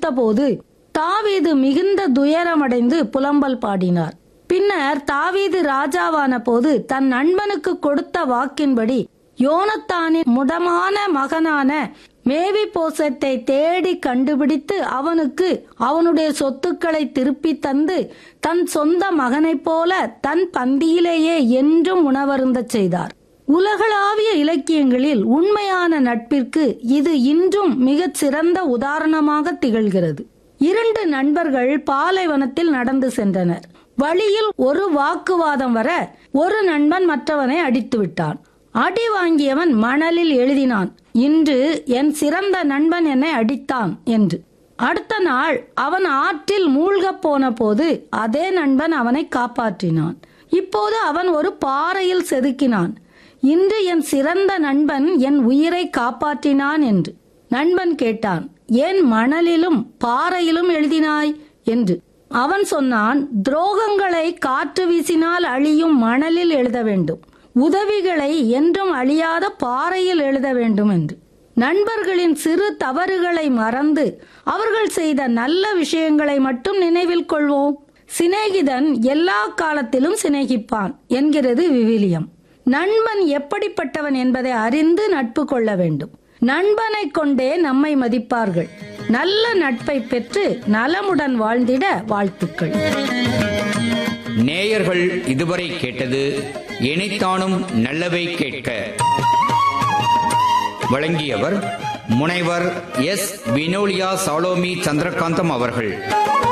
மறித்தபோது தாவீது மிகுந்த துயரமடைந்து புலம்பல் பாடினார் பின்னர் தாவீது ராஜாவான போது தன் நண்பனுக்கு கொடுத்த வாக்கின்படி யோனத்தானின் முடமான மகனான மேவி போசத்தை தேடி கண்டுபிடித்து அவனுக்கு அவனுடைய சொத்துக்களை திருப்பி தந்து தன் சொந்த மகனைப் போல தன் பந்தியிலேயே என்றும் உணவருந்தச் செய்தார் உலகளாவிய இலக்கியங்களில் உண்மையான நட்பிற்கு இது இன்றும் மிகச் சிறந்த உதாரணமாக திகழ்கிறது இரண்டு நண்பர்கள் பாலைவனத்தில் நடந்து சென்றனர் வழியில் ஒரு வாக்குவாதம் வர ஒரு நண்பன் மற்றவனை அடித்து விட்டான் அடி வாங்கியவன் மணலில் எழுதினான் இன்று என் சிறந்த நண்பன் என்னை அடித்தான் என்று அடுத்த நாள் அவன் ஆற்றில் மூழ்கப் போன போது அதே நண்பன் அவனை காப்பாற்றினான் இப்போது அவன் ஒரு பாறையில் செதுக்கினான் இன்று என் சிறந்த நண்பன் என் உயிரை காப்பாற்றினான் என்று நண்பன் கேட்டான் ஏன் மணலிலும் பாறையிலும் எழுதினாய் என்று அவன் சொன்னான் துரோகங்களை காற்று வீசினால் அழியும் மணலில் எழுத வேண்டும் உதவிகளை என்றும் அழியாத பாறையில் எழுத வேண்டும் என்று நண்பர்களின் சிறு தவறுகளை மறந்து அவர்கள் செய்த நல்ல விஷயங்களை மட்டும் நினைவில் கொள்வோம் சிநேகிதன் எல்லா காலத்திலும் சிநேகிப்பான் என்கிறது விவிலியம் நண்பன் எப்படிப்பட்டவன் என்பதை அறிந்து நட்பு கொள்ள வேண்டும் நண்பனை கொண்டே நம்மை மதிப்பார்கள் நல்ல நட்பை பெற்று நலமுடன் வாழ்ந்திட வாழ்த்துக்கள் நேயர்கள் இதுவரை கேட்டது இணைத்தானும் நல்லவை கேட்க வழங்கியவர் முனைவர் எஸ் வினோலியா சாலோமி சந்திரகாந்தம் அவர்கள்